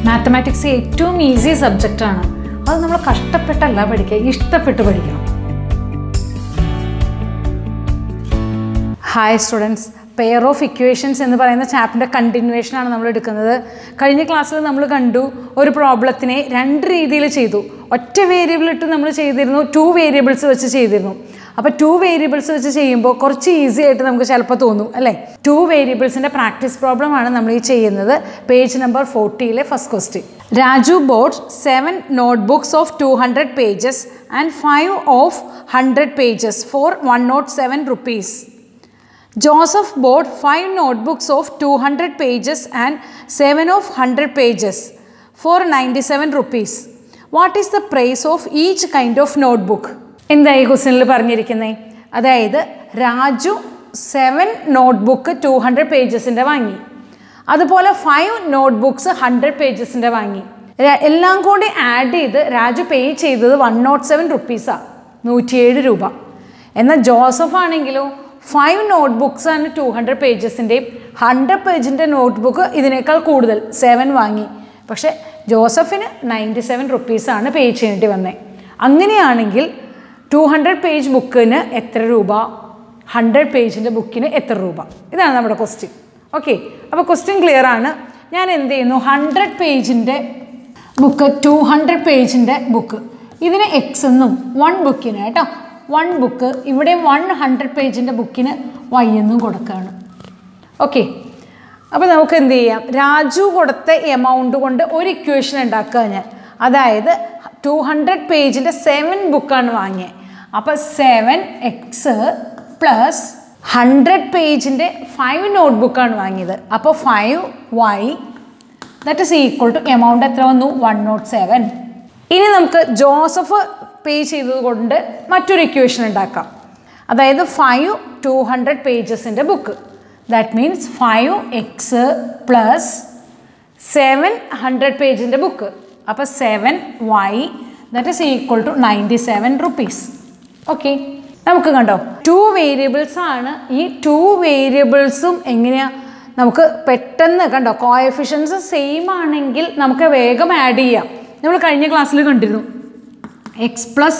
Mathematics ഏറ്റവും easy സബ്ജക്റ്റാണ് അത് നമ്മൾ കഷ്ടപ്പെട്ടല്ല പഠിക്കുക ഇഷ്ടപ്പെട്ട് പഠിക്കണം hi students pair of equations എന്ന് പറയുന്ന ചാപ്റ്ററിൻ്റെ കണ്ടിന്യൂവേഷനാണ് നമ്മൾ എടുക്കുന്നത് കഴിഞ്ഞ ക്ലാസ്സിൽ നമ്മൾ കണ്ടു ഒരു പ്രോബ്ലത്തിനെ രണ്ട് രീതിയിൽ ചെയ്തു ഒറ്റ വേരിയബിൾ ഇട്ട് നമ്മൾ ചെയ്തിരുന്നു ടു വേരിയബിൾസ് വെച്ച് ചെയ്തിരുന്നു അപ്പോൾ ടു വേരിയബിൾസ് വെച്ച് ചെയ്യുമ്പോൾ കുറച്ച് ഈസി ആയിട്ട് നമുക്ക് ചിലപ്പോൾ തോന്നും അല്ലേ ടു വേരിയബിൾസിൻ്റെ പ്രാക്ടീസ് പ്രോബ്ലമാണ് നമ്മൾ ഈ ചെയ്യുന്നത് പേജ് നമ്പർ ഫോർട്ടിയിലെ first question Raju bought seven notebooks of two hundred pages and five of hundred pages for one naught seven rupees Joseph bought five notebooks of 200 pages and seven of 100 pages for 97 rupees. What is the price of each kind of notebook? എന്താ ഈ ക്വസ്റ്റനിൽ പറഞ്ഞിരിക്കുന്നത് അതായത് Raju seven notebook two hundred പേജസിൻ്റെ വാങ്ങി അതുപോലെ five notebooks hundred പേജസിൻ്റെ വാങ്ങി ര- എല്ലാം കൂടി ആഡ് ചെയ്ത് രാജു പേ ചെയ്തത് വൺ നോട്ട് സെവൻ റുപ്പീസാണ് നൂറ്റിയേഴ് രൂപ എന്നാൽ ജോസഫ് ആണെങ്കിലോ ഫൈവ് നോട്ട്ബുക്സ് ആണ് ടു ഹൺഡ്രഡ് പേജസിൻ്റെയും ഹൺഡ്രഡ് പേജിൻ്റെ നോട്ട്ബുക്ക് ഇതിനേക്കാൾ കൂടുതൽ സെവൻ വാങ്ങി പക്ഷേ ജോസഫിന് നയൻറ്റി സെവൻ റുപ്പീസാണ് പേ ചെയ്യേണ്ടി വന്നത് അങ്ങനെയാണെങ്കിൽ ടു ഹൺഡ്രഡ് പേജ് ബുക്കിന് എത്ര രൂപ ഹൺഡ്രഡ് പേജിൻ്റെ ബുക്കിന് എത്ര രൂപ ഇതാണ് നമ്മുടെ ക്വസ്റ്റ്യൻ ഓക്കെ അപ്പോൾ ക്വസ്റ്റ്യൻ ക്ലിയർ ആണ് ഞാൻ എന്ത് ചെയ്യുന്നു ഹൺഡ്രഡ് പേജിൻ്റെ ബുക്ക് ടു ഹൺഡ്രഡ് പേജിൻ്റെ ബുക്ക് ഇതിന് എക്സ് എന്നും വൺ ബുക്കിന് കേട്ടോ വൺ ബുക്ക് ഇവിടെ വൺ ഹൺഡ്രഡ് പേജിൻ്റെ ബുക്കിന് വൈ എന്നും കൊടുക്കുകയാണ് ഓക്കെ അപ്പോൾ നമുക്ക് എന്ത് ചെയ്യാം രാജു കൊടുത്ത എമൗണ്ട് കൊണ്ട് ഒരു ഇക്വേഷൻ ഉണ്ടാക്കുക ഞാൻ അതായത് ടു ഹൺഡ്രഡ് പേജിൻ്റെ സെവൻ ബുക്കാണ് വാങ്ങിയത് അപ്പോൾ സെവൻ എക്സ് പ്ലസ് ഹൺഡ്രഡ് പേജിൻ്റെ ഫൈവ് നോട്ട് ബുക്കാണ് വാങ്ങിയത് അപ്പോൾ five Y that is equal to amount എത്ര വന്നു വൺ നോട്ട് സെവൻ ഇനി നമുക്ക് ജോസഫ് പേ ചെയ്തത് കൊണ്ട് മറ്റൊരു ഇക്വേഷൻ ഉണ്ടാക്കാം അതായത് ഫൈവ് ടു ഹൺഡ്രഡ് പേജസിൻ്റെ book that means five X plus seven hundred പേജിൻ്റെ ബുക്ക് അപ്പോൾ seven Y that is equal to ninety seven rupees okay നമുക്ക് കണ്ടോ ടു വേരിയബിൾസ് ആണ് ഈ ടു വേരിയബിൾസും എങ്ങനെയാ നമുക്ക് പെട്ടെന്ന് കണ്ടോ കോയഫിഷ്യൻസ് സെയിം ആണെങ്കിൽ നമുക്ക് വേഗം ആഡ് ചെയ്യാം നമ്മൾ കഴിഞ്ഞ ക്ലാസ്സിൽ കണ്ടിരുന്നു X plus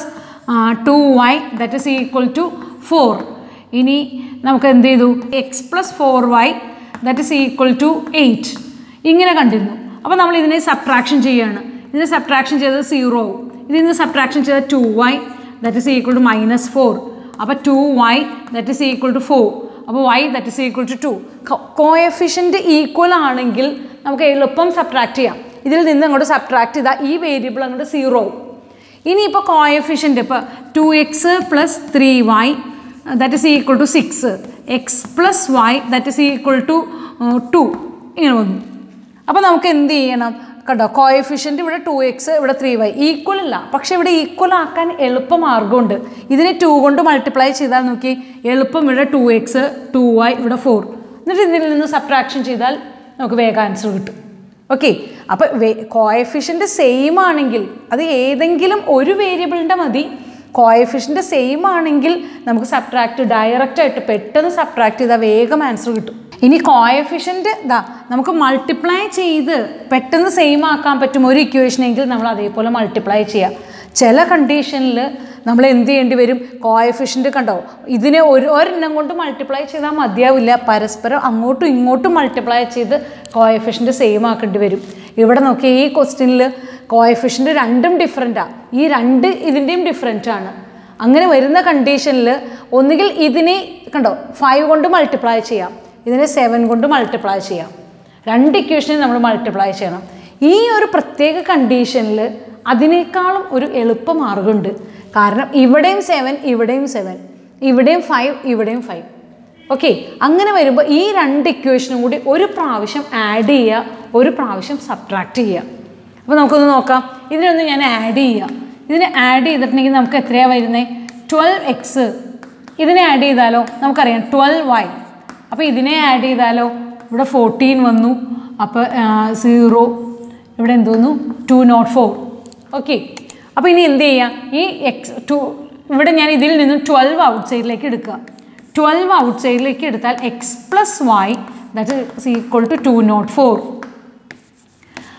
two Y that is equal to four ഇനി നമുക്ക് എന്ത് ചെയ്തു X plus four Y that is equal to eight ഇങ്ങനെ കണ്ടിരുന്നു അപ്പോൾ നമ്മൾ ഇതിനെ സബ്ട്രാക്ഷൻ ചെയ്യുകയാണ് ഇതിനെ സബ്ട്രാക്ഷൻ ചെയ്തത് സീറോ ആവും ഇതിൽ നിന്ന് സബ്ട്രാക്ഷൻ ചെയ്തത് two Y that is equal to minus four അപ്പോൾ two Y that is equal to four അപ്പോൾ Y that is equal to two coefficient equal ആണെങ്കിൽ നമുക്ക് എളുപ്പം സബ്ട്രാക്ട് ചെയ്യാം ഇതിൽ നിന്ന് അങ്ങോട്ട് സബ്ട്രാക്ട് ചെയ്താൽ ഈ വേരിയബിൾ അങ്ങോട്ട് സീറോ ആവും ഇനിയിപ്പോൾ കോയഫിഷ്യൻ്റ് ഇപ്പോൾ two X plus three Y that is equal to six X plus Y that is equal to two ഇങ്ങനെ വന്നു അപ്പോൾ നമുക്ക് എന്ത് ചെയ്യണം കണ്ടോ കോയഫിഷ്യൻ്റ് ഇവിടെ ടു എക്സ് ഇവിടെ ത്രീ വൈ ഈക്വൽ അല്ല പക്ഷേ ഇവിടെ ഈക്വൽ ആക്കാൻ എളുപ്പ മാർഗമുണ്ട് ഇതിനെ ടു കൊണ്ട് മൾട്ടിപ്ലൈ ചെയ്താൽ നോക്കി എളുപ്പം ഇവിടെ ടു എക്സ് ടു വൈ ഇവിടെ ഫോർ എന്നിട്ട് ഇതിൽ നിന്ന് സബ്ട്രാക്ഷൻ ചെയ്താൽ നമുക്ക് വേഗം ആൻസർ കിട്ടും ഓക്കെ അപ്പോൾ കോയഫിഷ്യൻ്റ് സെയിം ആണെങ്കിൽ അത് ഏതെങ്കിലും ഒരു വേരിയബിളിൻ്റെ മതി കോയഫിഷ്യൻ്റ് സെയിം ആണെങ്കിൽ നമുക്ക് സബ്ട്രാക്ട് ഡയറക്റ്റ് ആയിട്ട് പെട്ടെന്ന് സബ്ട്രാക്ട് ചെയ്താൽ വേഗം ആൻസർ കിട്ടും ഇനി കോയഫിഷ്യൻ്റ് ഇതാ നമുക്ക് മൾട്ടിപ്ലൈ ചെയ്ത് പെട്ടെന്ന് സെയിം ആക്കാൻ പറ്റും ഒരു ഇക്വേഷനെങ്കിൽ നമ്മൾ അതേപോലെ മൾട്ടിപ്ലൈ ചെയ്യുക ചില കണ്ടീഷനിൽ നമ്മൾ എന്ത് ചെയ്യേണ്ടി വരും കോയഫിഷ്യൻ്റ് കണ്ടോ ഇതിനെ ഒരു ഒരെണ്ണം കൊണ്ട് മൾട്ടിപ്ലൈ ചെയ്താൽ മതിയാവില്ല പരസ്പരം അങ്ങോട്ടും ഇങ്ങോട്ടും മൾട്ടിപ്ലൈ ചെയ്ത് കോയഫിഷ്യൻ്റ് സെയിം ആക്കേണ്ടി വരും ഇവിടെ നോക്കി ഈ ക്വസ്റ്റ്യനിൽ കോയഫിഷ്യൻ്റ് രണ്ടും ഡിഫറെൻറ്റാണ് ഈ രണ്ട് ഇതിൻ്റെയും ഡിഫറെൻ്റ് ആണ് അങ്ങനെ വരുന്ന കണ്ടീഷനിൽ ഒന്നുകിൽ ഇതിനെ കണ്ടോ ഫൈവ് കൊണ്ട് മൾട്ടിപ്ലൈ ചെയ്യാം ഇതിനെ സെവൻ കൊണ്ട് മൾട്ടിപ്ലൈ ചെയ്യാം രണ്ട് ഇക്വേഷനെ നമ്മൾ മൾട്ടിപ്ലൈ ചെയ്യണം ഈ ഒരു പ്രത്യേക കണ്ടീഷനിൽ അതിനേക്കാളും ഒരു എളുപ്പ മാർഗമുണ്ട് കാരണം ഇവിടെയും സെവൻ ഇവിടെയും സെവൻ ഇവിടെയും ഫൈവ് ഇവിടെയും ഫൈവ് ഓക്കെ അങ്ങനെ വരുമ്പോൾ ഈ രണ്ട് ഇക്വേഷനും കൂടി ഒരു പ്രാവശ്യം ആഡ് ചെയ്യുക ഒരു പ്രാവശ്യം സബ്ട്രാക്ട് ചെയ്യുക അപ്പോൾ നമുക്കൊന്ന് നോക്കാം ഇതിനൊന്ന് ഞാൻ ആഡ് ചെയ്യുക ഇതിനെ ആഡ് ചെയ്തിട്ടുണ്ടെങ്കിൽ നമുക്ക് എത്രയാണ് വരുന്നത് ട്വൽവ് എക്സ് ഇതിനെ ആഡ് ചെയ്താലോ നമുക്കറിയാം ട്വൽവ് വൈ അപ്പോൾ ഇതിനെ ആഡ് ചെയ്താലോ ഇവിടെ ഫോർട്ടീൻ വന്നു അപ്പോൾ സീറോ ഇവിടെ എന്തോന്നു ടു നോട്ട് ഫോർ ഓക്കെ അപ്പോൾ ഇനി എന്ത് ചെയ്യാം ഈ എക്സ് ടു ഇവിടെ ഞാൻ ഇതിൽ നിന്നും ട്വൽവ് ഔട്ട് സൈഡിലേക്ക് എടുക്കുക ട്വൽവ് ഔട്ട് സൈഡിലേക്ക് എടുത്താൽ X plus Y that equal to two naught four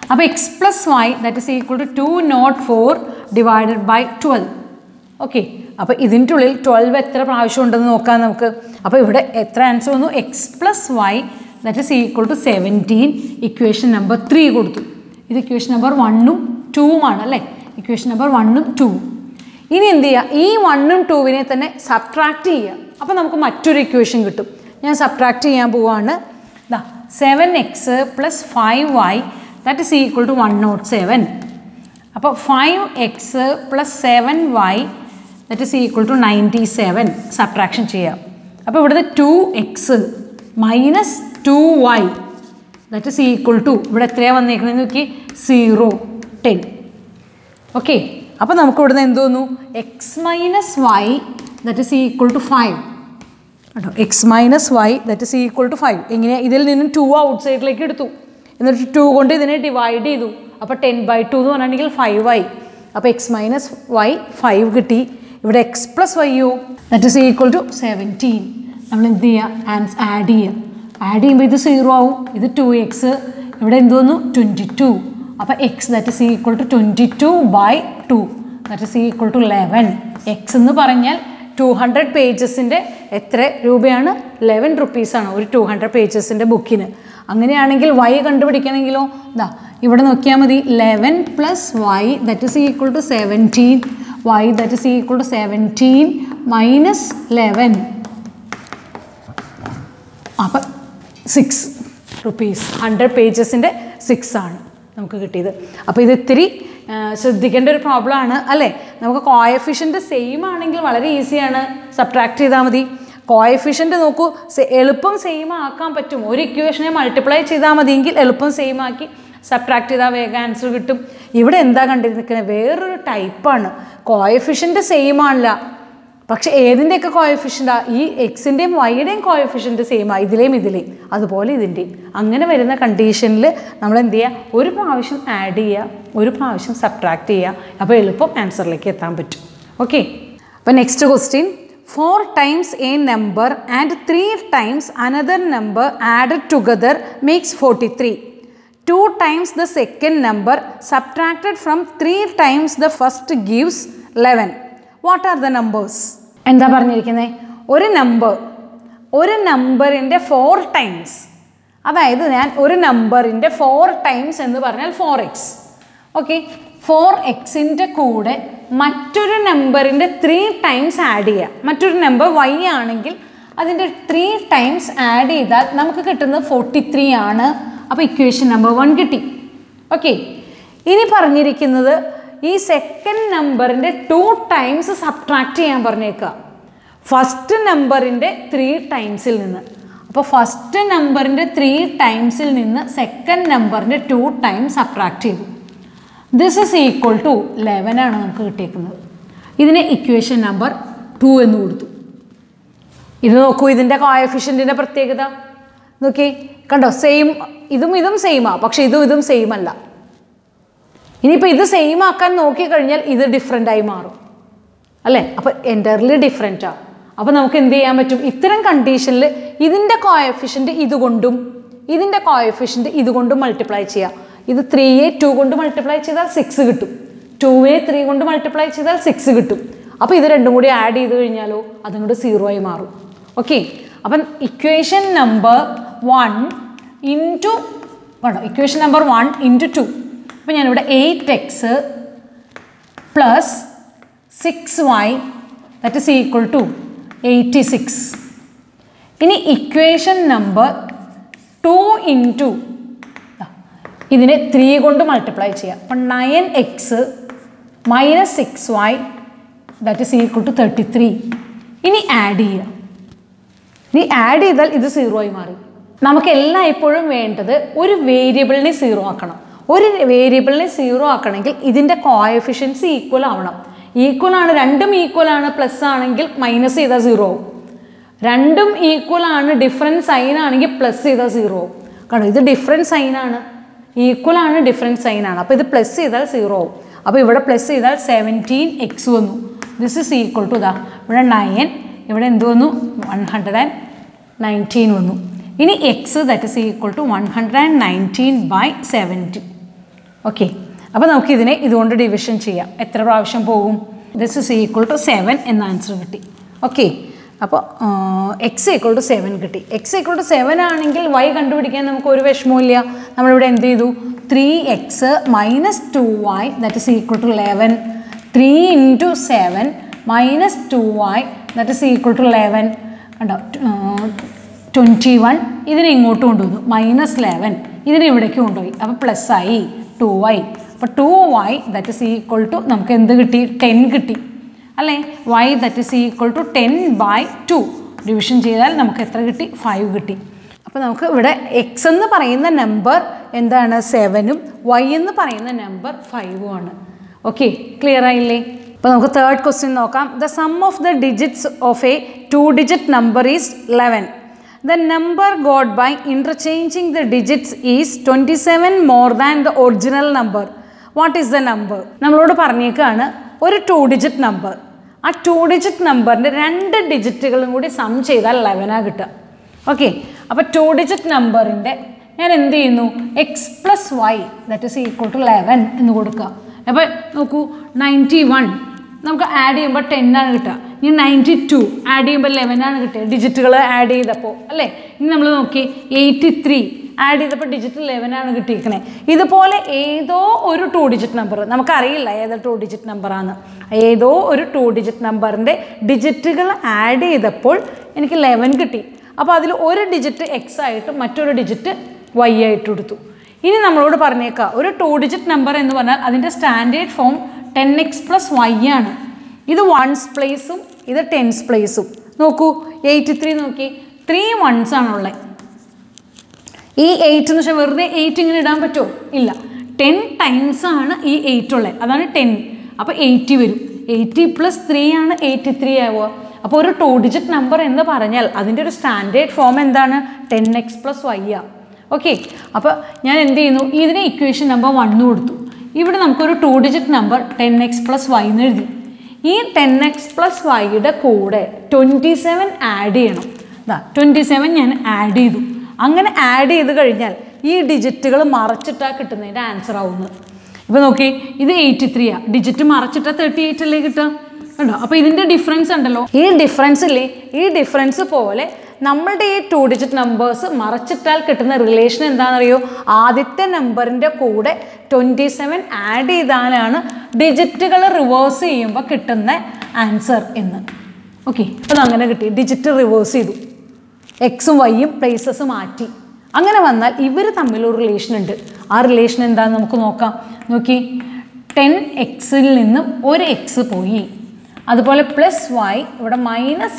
അപ്പോൾ X plus Y that is equal to two naught four divided by twelve okay അപ്പോൾ ഇതിൻ്റെ ഉള്ളിൽ ട്വൽവ് എത്ര പ്രാവശ്യം ഉണ്ടെന്ന് നോക്കാം നമുക്ക് അപ്പോൾ ഇവിടെ എത്ര ആൻസർ വന്നു X plus Y that is equal to seventeen equation number three കൊടുത്തു ഇത് ഇക്വേഷൻ നമ്പർ വണ്ണും ടൂവുമാണ് അല്ലേ ഇക്വേഷൻ നമ്പർ വണ്ണും ടൂവും ഇനി എന്ത് ചെയ്യുക ഈ വണ്ണും ടൂവിനെ തന്നെ സബ്ട്രാക്ട് ചെയ്യുക അപ്പോൾ നമുക്ക് മറ്റൊരു ഇക്വേഷൻ കിട്ടും ഞാൻ സബ്ട്രാക്ട് ചെയ്യാൻ പോവാണ് ദാ seven X plus five Y that is equal to one naught seven അപ്പോൾ five X plus seven Y that is equal to ninety seven subtraction ചെയ്യാം അപ്പോൾ ഇവിടുത്തെ two X minus two Y that is equal to ഇവിടെ എത്രയാണ് വന്നേക്കണെന്ന് നോക്കി zero ten okay അപ്പോൾ നമുക്ക് ഇവിടുന്ന് എന്ത് തോന്നു X minus Y that is equal to five കേട്ടോ X minus Y that is equal to five എങ്ങനെ ഇതിൽ നിന്നും ടു ഔട്ട് സൈഡിലേക്ക് എടുത്തു എന്നിട്ട് ടു കൊണ്ട് ഇതിനെ ഡിവൈഡ് ചെയ്തു അപ്പോൾ ടെൻ ബൈ ടു എന്ന് പറഞ്ഞിട്ടുണ്ടെങ്കിൽ ഫൈവ് ആയി അപ്പോൾ എക്സ് മൈനസ് വൈ ഫൈവ് കിട്ടി ഇവിടെ എക്സ് പ്ലസ് വൈയോ that is equal to seventeen നമ്മൾ എന്ത് ചെയ്യുക ആൻസ് ആഡ് ചെയ്യുക ആഡ് ചെയ്യുമ്പോൾ ഇത് സീറോ ആവും ഇത് ടു എക്സ് ഇവിടെ എന്ത് വന്നു ട്വൻറ്റി ടു അപ്പോൾ X that is equal to twenty two by two that is equal to eleven X എന്ന് പറഞ്ഞാൽ ടു ഹൺഡ്രഡ് പേജസിൻ്റെ എത്ര രൂപയാണ് ലെവൻ റുപ്പീസാണ് ഒരു ടു ഹൺഡ്രഡ് പേജസിൻ്റെ ബുക്കിന് അങ്ങനെയാണെങ്കിൽ വൈ കണ്ടുപിടിക്കണമെങ്കിലോ ഇതാ ഇവിടെ നോക്കിയാൽ മതി eleven plus Y that is equal to seventeen y that is equal to seventeen minus eleven അപ്പം സിക്സ് റുപ്പീസ് ഹൺഡ്രഡ് പേജസിൻ്റെ സിക്സ് ആണ് നമുക്ക് കിട്ടിയത് അപ്പോൾ ഇത് ഇത്തിരി ആ, ശ്രദ്ധിക്കേണ്ട ഒരു പ്രോബ്ലം ആണ് അല്ലേ നമുക്ക് കോയഫിഷ്യൻ്റ് സെയിം ആണെങ്കിൽ വളരെ ഈസിയാണ് സബ്ട്രാക്ട് ചെയ്താൽ മതി കോയഫിഷ്യൻ്റ് നോക്കൂ സെ- എളുപ്പം സെയിം ആക്കാൻ പറ്റും ഒരു ഇക്വേഷനെ മൾട്ടിപ്ലൈ ചെയ്താൽ മതിയെങ്കിൽ എളുപ്പം സെയിം ആക്കി സബ്ട്രാക്ട് ചെയ്താൽ വേഗം ആൻസർ കിട്ടും ഇവിടെ എന്താ കണ്ടിരിക്കുന്നത് വേറൊരു ടൈപ്പാണ് കോയഫിഷ്യൻ്റ് സെയിം ആണല്ല പക്ഷെ ഏതിൻ്റെയൊക്കെ കോയഫിഷ്യൻ്റാ ഈ എക്സിൻ്റെയും വൈയുടെയും കോയഫിഷ്യൻ്റ് സെയിം ആ ഇതിലെയും ഇതിലെയും അതുപോലെ ഇതിൻ്റെയും അങ്ങനെ വരുന്ന കണ്ടീഷനിൽ നമ്മൾ എന്ത് ചെയ്യുക ഒരു പ്രാവശ്യം ആഡ് ചെയ്യുക ഒരു പ്രാവശ്യം സബ്ട്രാക്ട് ചെയ്യുക അപ്പോൾ എളുപ്പം ആൻസറിലേക്ക് എത്താൻ പറ്റും ഓക്കെ അപ്പോൾ next question four times a number and three times another number added together makes forty three two times the second number subtracted from three times the first gives eleven what are the numbers എന്താ പറഞ്ഞിരിക്കുന്നത് ഒരു number ഒരു നമ്പറിൻ്റെ four times അതായത് ഞാൻ ഒരു നമ്പറിൻ്റെ four times എന്ന് പറഞ്ഞാൽ ഫോർ എക്സ് ഓക്കെ ഫോർ എക്സിൻ്റെ കൂടെ മറ്റൊരു നമ്പറിൻ്റെ ത്രീ ടൈംസ് ആഡ് ചെയ്യുക മറ്റൊരു നമ്പർ വൈ ആണെങ്കിൽ അതിൻ്റെ ത്രീ ടൈംസ് ആഡ് ചെയ്താൽ നമുക്ക് കിട്ടുന്നത് ഫോർട്ടി ത്രീ ആണ് അപ്പോൾ ഇക്വേഷൻ നമ്പർ വൺ കിട്ടി ഓക്കെ ഇനി പറഞ്ഞിരിക്കുന്നത് ഈ സെക്കൻഡ് നമ്പറിൻ്റെ ടു ടൈംസ് സബ്ട്രാക്ട് ചെയ്യാൻ പറഞ്ഞേക്കുക ഫസ്റ്റ് നമ്പറിൻ്റെ ത്രീ ടൈംസിൽ നിന്ന് അപ്പോൾ ഫസ്റ്റ് നമ്പറിൻ്റെ ത്രീ ടൈംസിൽ നിന്ന് സെക്കൻഡ് നമ്പറിൻ്റെ ടു ടൈംസ് സബ്ട്രാക്ട് ചെയ്തു this is equal to eleven ആണ് നമുക്ക് കിട്ടിയേക്കുന്നത് ഇതിന് ഇക്വേഷൻ നമ്പർ ടു എന്ന് കൊടുത്തു ഇത് നോക്കൂ ഇതിൻ്റെ കോയഫിഷ്യൻറ്റിൻ്റെ പ്രത്യേകത നോക്കി കണ്ടോ സെയിം ഇതും ഇതും സെയിമാ പക്ഷെ ഇതും ഇതും സെയിം അല്ല ഇനിയിപ്പോൾ ഇത് സെയിം ആക്കാൻ നോക്കിക്കഴിഞ്ഞാൽ ഇത് ഡിഫറെൻ്റ് ആയി മാറും അല്ലേ അപ്പോൾ എൻ്റർലി ഡിഫറെൻറ്റാണ് അപ്പോൾ നമുക്ക് എന്ത് ചെയ്യാൻ പറ്റും ഇത്തരം കണ്ടീഷനിൽ ഇതിൻ്റെ കോയഫിഷ്യൻ്റ് ഇതുകൊണ്ടും ഇതിൻ്റെ കോയഫിഷ്യൻ്റ് ഇതുകൊണ്ടും മൾട്ടിപ്ലൈ ചെയ്യാം ഇത് ത്രീ എ ടു കൊണ്ട് മൾട്ടിപ്ലൈ ചെയ്താൽ സിക്സ് കിട്ടും ടു എ ത്രീ കൊണ്ട് മൾട്ടിപ്ലൈ ചെയ്താൽ സിക്സ് കിട്ടും അപ്പോൾ ഇത് രണ്ടും കൂടി ആഡ് ചെയ്ത് കഴിഞ്ഞാലോ അതും കൂടി സീറോ ആയി മാറും ഓക്കെ അപ്പം ഇക്വേഷൻ നമ്പർ വൺ ഇൻറ്റു വേണം equation number one into two അപ്പോൾ ഞാനിവിടെ eight x plus six y that is equal to eighty six ഇനി ഇക്വേഷൻ നമ്പർ ടു ഇൻറ്റു ഇതിനെ ത്രീ കൊണ്ട് മൾട്ടിപ്ലൈ ചെയ്യാം അപ്പം nine x minus six y that is equal to thirty three ഇനി add ചെയ്യുക ഇനി ആഡ് ചെയ്താൽ ഇത് സീറോ ആയി മാറി നമുക്ക് എല്ലായ്പ്പോഴും വേണ്ടത് ഒരു വേരിയബിളിനെ സീറോ ആക്കണം ഒരു വേരിയബിളിനെ സീറോ ആക്കണമെങ്കിൽ ഇതിൻ്റെ കോയഫിഷ്യൻസി ഈക്വൽ ആവണം ഈക്വൽ ആണ് രണ്ടും ഈക്വൽ ആണ് പ്ലസ് ആണെങ്കിൽ മൈനസ് ചെയ്താൽ സീറോ ആവും രണ്ടും ഈക്വൽ ആണ് ഡിഫറെൻറ്റ് സൈൻ ആണെങ്കിൽ പ്ലസ് ചെയ്താൽ സീറോ ആവും കാരണം ഇത് ഡിഫറെൻറ്റ് സൈൻ ആണ് ഈക്വൽ ആണ് ഡിഫറെൻറ്റ് സൈൻ ആണ് അപ്പോൾ ഇത് പ്ലസ് ചെയ്താൽ സീറോ ആവും അപ്പോൾ ഇവിടെ പ്ലസ് ചെയ്താൽ സെവൻറ്റീൻ എക്സ് വന്നു ദിസ് ഇസ് ഈക്വൽ ടു ദാ ഇവിടെ നയൻ ഇവിടെ എന്ത് വന്നു വൺ ഹൺഡ്രഡ് ആൻഡ് നയൻറ്റീൻ വന്നു ഇനി x that is equal to one hundred and nineteen by seventy okay അപ്പോൾ നമുക്ക് ഇതിനെ ഇതുകൊണ്ട് ഡിവിഷൻ ചെയ്യാം എത്ര പ്രാവശ്യം പോകും this is equal to seven എന്ന ആൻസർ കിട്ടി ഓക്കെ അപ്പോൾ എക്സ് ഈക്വൾ ടു സെവൻ കിട്ടി എക്സ് ഈക്വൾ ടു സെവൻ ആണെങ്കിൽ വൈ കണ്ടുപിടിക്കാൻ നമുക്ക് ഒരു വിഷമവും ഇല്ല നമ്മളിവിടെ എന്ത് ചെയ്തു three x minus two Y that is equal to eleven three into seven minus two Y that is equal to eleven കണ്ടോ ട്വൻറ്റി വൺ ഇതിനെ ഇങ്ങോട്ട് കൊണ്ടുവന്നു മൈനസ് ലെവൻ ഇതിനെ ഇവിടേക്ക് കൊണ്ടുപോയി അപ്പോൾ പ്ലസ് ആയി ടു വൈ അപ്പോൾ two Y that is equal to നമുക്ക് എന്ത് കിട്ടി ടെൻ കിട്ടി അല്ലേ y that is equal to ten by two division ചെയ്താൽ നമുക്ക് എത്ര കിട്ടി ഫൈവ് കിട്ടി അപ്പോൾ നമുക്ക് ഇവിടെ എക്സ് എന്ന് പറയുന്ന നമ്പർ എന്താണ് സെവനും വൈ എന്ന് പറയുന്ന നമ്പർ ഫൈവും ആണ് ഓക്കെ ക്ലിയർ ആയില്ലേ അപ്പോൾ നമുക്ക് തേർഡ് ക്വസ്റ്റ്യൻ നോക്കാം the sum of the digits of a two digit number is eleven the number got by interchanging the digits is twenty seven more than the original number what is the number നമ്മളോട് പറഞ്ഞേക്കാണ് ഒരു two digit number ആ two digit നമ്പറിൻ്റെ രണ്ട് ഡിജിറ്റുകളും കൂടി some ചെയ്താൽ ലെവനാണ് കിട്ടുക okay അപ്പോൾ ടു ഡിജിറ്റ് നമ്പറിൻ്റെ ഞാൻ എന്ത് ചെയ്യുന്നു x plus Y that is equal to eleven എന്ന് കൊടുക്കുക അപ്പോൾ നോക്കൂ നയൻറ്റി വൺ നമുക്ക് ആഡ് ചെയ്യുമ്പോൾ ടെൻ ആണ് കിട്ടുക ഇനി നയൻറ്റി ടു ആഡ് ചെയ്യുമ്പോൾ ലെവൻ ആണ് കിട്ടിയത് ഡിജിറ്റുകൾ ആഡ് ചെയ്തപ്പോൾ അല്ലേ ഇനി നമ്മൾ നോക്കി എയ്റ്റി ത്രീ ആഡ് ചെയ്തപ്പോൾ ഡിജിറ്റ് ലെവൻ ആണ് കിട്ടിയിരിക്കണേ ഇതുപോലെ ഏതോ ഒരു ടു ഡിജിറ്റ് നമ്പർ നമുക്കറിയില്ല ഏത് ടു ഡിജിറ്റ് നമ്പറാണ് ഏതോ ഒരു ടു ഡിജിറ്റ് നമ്പറിൻ്റെ ഡിജിറ്റുകൾ ആഡ് ചെയ്തപ്പോൾ എനിക്ക് ലെവൻ കിട്ടി അപ്പോൾ അതിൽ ഒരു ഡിജിറ്റ് എക്സ് ആയിട്ട് മറ്റൊരു ഡിജിറ്റ് വൈ ആയിട്ട് എടുത്തു ഇനി നമ്മളോട് പറഞ്ഞേക്കാം ഒരു ടു ഡിജിറ്റ് നമ്പർ എന്ന് പറഞ്ഞാൽ അതിൻ്റെ standard form ten x plus y ആണ് ഇത് വൺസ് പ്ലേസും ഇത് ടെൻസ് പ്ലേസും നോക്കൂ എയ്റ്റി ത്രീ നോക്കി ത്രീ വൺസ് ആണുള്ളത് ഈ എയ്റ്റ് എന്ന് വെച്ചാൽ വെറുതെ എയ്റ്റ് ഇങ്ങനെ ഇടാൻ പറ്റുമോ ഇല്ല ടെൻ ടൈംസ് ആണ് ഈ എയ്റ്റ് ഉള്ളത് അതാണ് ടെൻ അപ്പോൾ എയ്റ്റി വരും എയ്റ്റി പ്ലസ് ത്രീ ആണ് എയ്റ്റി ത്രീ ആവുക അപ്പോൾ ഒരു ടു ഡിജിറ്റ് നമ്പർ എന്ന് പറഞ്ഞാൽ അതിൻ്റെ ഒരു സ്റ്റാൻഡേർഡ് ഫോം എന്താണ് ടെൻ എക്സ് പ്ലസ് വൈ ആ ഓക്കെ അപ്പോൾ ഞാൻ എന്ത് ചെയ്യുന്നു ഇതിനെ ഇക്വേഷൻ നമ്പർ വണ്ണ് കൊടുത്തു ഇവിടെ നമുക്കൊരു two digit number ten x plus y എന്ന് എഴുതി ഈ ടെൻ എക്സ് പ്ലസ് വൈയുടെ കൂടെ ട്വൻറ്റി സെവൻ ആഡ് ചെയ്യണം ഇതാ ട്വൻറ്റി സെവൻ ഞാൻ ആഡ് ചെയ്തു അങ്ങനെ ആഡ് ചെയ്ത് കഴിഞ്ഞാൽ ഈ ഡിജിറ്റുകൾ മറച്ചിട്ടാണ് കിട്ടുന്നതിൻ്റെ ആൻസർ ആവുന്നത് ഇപ്പോൾ നോക്കി ഇത് എയ്റ്റി ത്രീയാണ് ഡിജിറ്റ് മറച്ചിട്ടാൽ തേർട്ടി എയ്റ്റ് അല്ലേ കിട്ടുക കണ്ടോ അപ്പോൾ ഇതിൻ്റെ ഡിഫറൻസ് ഉണ്ടല്ലോ ഈ ഡിഫറൻസ് ഇല്ലേ ഈ ഡിഫറൻസ് പോലെ നമ്മളുടെ ഈ ടു ഡിജിറ്റ് നമ്പേഴ്സ് മറച്ചിട്ടാൽ കിട്ടുന്ന റിലേഷൻ എന്താണെന്നറിയോ ആദ്യത്തെ നമ്പറിൻ്റെ കൂടെ ട്വൻറ്റി സെവൻ ആഡ് ചെയ്താലാണ് ഡിജിറ്റുകൾ റിവേഴ്സ് ചെയ്യുമ്പോൾ കിട്ടുന്ന ആൻസർ എന്ന് ഓക്കെ അപ്പോൾ അങ്ങനെ കിട്ടി ഡിജിറ്റ് റിവേഴ്സ് ചെയ്തു എക്സും വൈയും പ്ലേസസ് മാറ്റി അങ്ങനെ വന്നാൽ ഇവർ തമ്മിലൊരു റിലേഷൻ ഉണ്ട് ആ റിലേഷൻ എന്താണെന്ന് നമുക്ക് നോക്കാം നോക്കി ടെൻ എക്സിൽ നിന്നും ഒരു എക്സ് പോയി അതുപോലെ പ്ലസ് വൈ ഇവിടെ മൈനസ്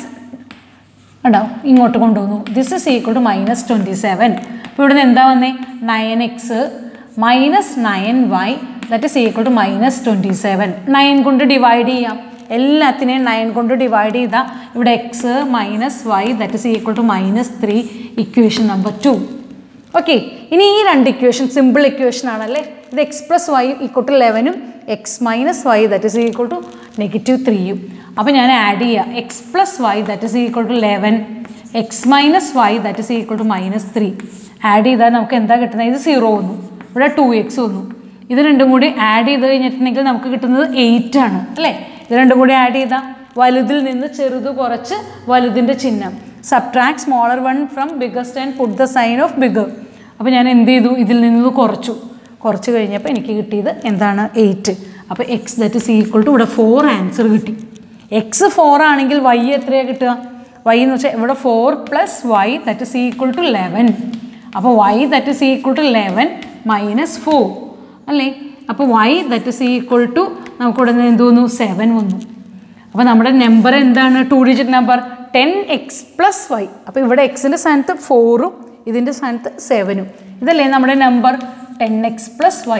ഉണ്ടോ ഇങ്ങോട്ട് കൊണ്ടുവന്നു this is equal to minus twenty seven അപ്പോൾ ഇവിടുന്ന് എന്താ വന്നേ nine x minus nine y that is equal to minus twenty seven nine കൊണ്ട് ഡിവൈഡ് ചെയ്യാം എല്ലാത്തിനെയും നയൻ കൊണ്ട് ഡിവൈഡ് ചെയ്താൽ ഇവിടെ x minus Y that is equal to minus three equation number two okay ഇനി ഈ രണ്ട് ഇക്വേഷൻ സിമ്പിൾ ഇക്വേഷൻ ആണല്ലേ ഇത് x plus y equal to ലെവനും x minus Y that is equal to negative ത്രീയും അപ്പോൾ ഞാൻ ആഡ് ചെയ്യുക x plus Y that is equal to eleven x minus Y that is equal to minus three add ചെയ്താൽ നമുക്ക് എന്താ കിട്ടുന്നത് ഇത് സീറോ വന്നു ഇവിടെ ടു എക്സ് വന്നു ഇത് രണ്ടും കൂടി ആഡ് ചെയ്ത് കഴിഞ്ഞിട്ടുണ്ടെങ്കിൽ നമുക്ക് കിട്ടുന്നത് എയ്റ്റ് ആണ് അല്ലേ ഇത് രണ്ടും കൂടി ആഡ് ചെയ്താൽ വലുതിൽ നിന്ന് ചെറുത് കുറച്ച് വലുതിൻ്റെ ചിഹ്നം subtract smaller one from biggest and put the sign of bigger അപ്പോൾ ഞാൻ എന്ത് ചെയ്തു ഇതിൽ നിന്ന് കുറച്ചു കുറച്ച് കഴിഞ്ഞപ്പോൾ എനിക്ക് കിട്ടിയത് എന്താണ് എയ്റ്റ് അപ്പോൾ X that is equal to ഇവിടെ ഫോർ ആൻസർ കിട്ടി എക്സ് ഫോർ ആണെങ്കിൽ വൈ എത്രയാണ് കിട്ടുക വൈ എന്ന് വെച്ചാൽ ഇവിടെ four plus Y that is equal to eleven അപ്പോൾ Y that is equal to eleven minus four അല്ലേ അപ്പോൾ Y that is equal to നമുക്കിവിടെ നിന്ന് എന്ത് വന്നു സെവൻ വന്നു അപ്പോൾ നമ്മുടെ നമ്പർ എന്താണ് two digit number ten x plus y അപ്പോൾ ഇവിടെ എക്സിൻ്റെ സ്ഥാനത്ത് ഫോറും ഇതിൻ്റെ സ്ഥാനത്ത് സെവനും ഇതല്ലേ നമ്മുടെ number ten x plus y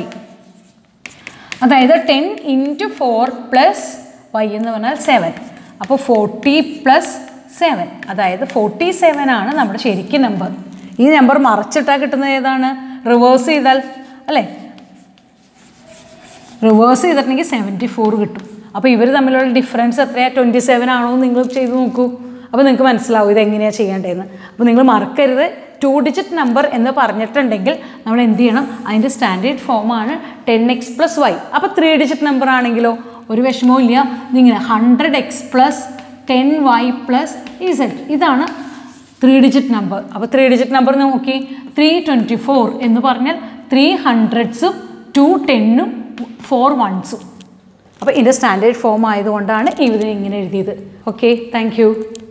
അതായത് ten into four plus y എന്ന് പറഞ്ഞാൽ സെവൻ അപ്പോൾ ഫോർട്ടി പ്ലസ് സെവൻ അതായത് ഫോർട്ടി സെവൻ ആണ് നമ്മുടെ ശരിക്കും നമ്പർ ഈ നമ്പർ മറച്ചിട്ടാൽ കിട്ടുന്നത് ഏതാണ് റിവേഴ്സ് ചെയ്താൽ അല്ലേ റിവേഴ്സ് ചെയ്തിട്ടുണ്ടെങ്കിൽ സെവൻറ്റി ഫോർ കിട്ടും അപ്പോൾ ഇവർ തമ്മിലുള്ള ഡിഫറൻസ് എത്രയാണ് ട്വൻറ്റി സെവൻ ആണോ എന്ന് നിങ്ങൾ ചെയ്ത് നോക്കൂ അപ്പോൾ നിങ്ങൾക്ക് മനസ്സിലാവും ഇത് എങ്ങനെയാണ് ചെയ്യേണ്ടതെന്ന് അപ്പോൾ നിങ്ങൾ മറക്കരുത് ടു ഡിജിറ്റ് നമ്പർ എന്ന് പറഞ്ഞിട്ടുണ്ടെങ്കിൽ നമ്മൾ എന്ത് ചെയ്യണം അതിൻ്റെ സ്റ്റാൻഡേർഡ് ഫോമാണ് ടെൻ എക്സ് പ്ലസ് വൈ അപ്പോൾ ത്രീ ഡിജിറ്റ് നമ്പർ ആണെങ്കിലോ ഒരു വിഷമവും ഇല്ല ഇതിങ്ങനെ hundred x plus ten y plus z ഇതാണ് ത്രീ ഡിജിറ്റ് നമ്പർ അപ്പോൾ ത്രീ ഡിജിറ്റ് നമ്പർ നോക്കി ത്രീ ട്വൻറ്റി ഫോർ എന്ന് പറഞ്ഞാൽ ത്രീ ഹൺഡ്രഡ്സും ടു ടെന്നും ഫോർ വൺസും അപ്പോൾ ഇതിൻ്റെ സ്റ്റാൻഡേർഡ് ഫോം ആയതുകൊണ്ടാണ് ഇതിനെ ഇങ്ങനെ എഴുതിയത് ഓക്കെ താങ്ക്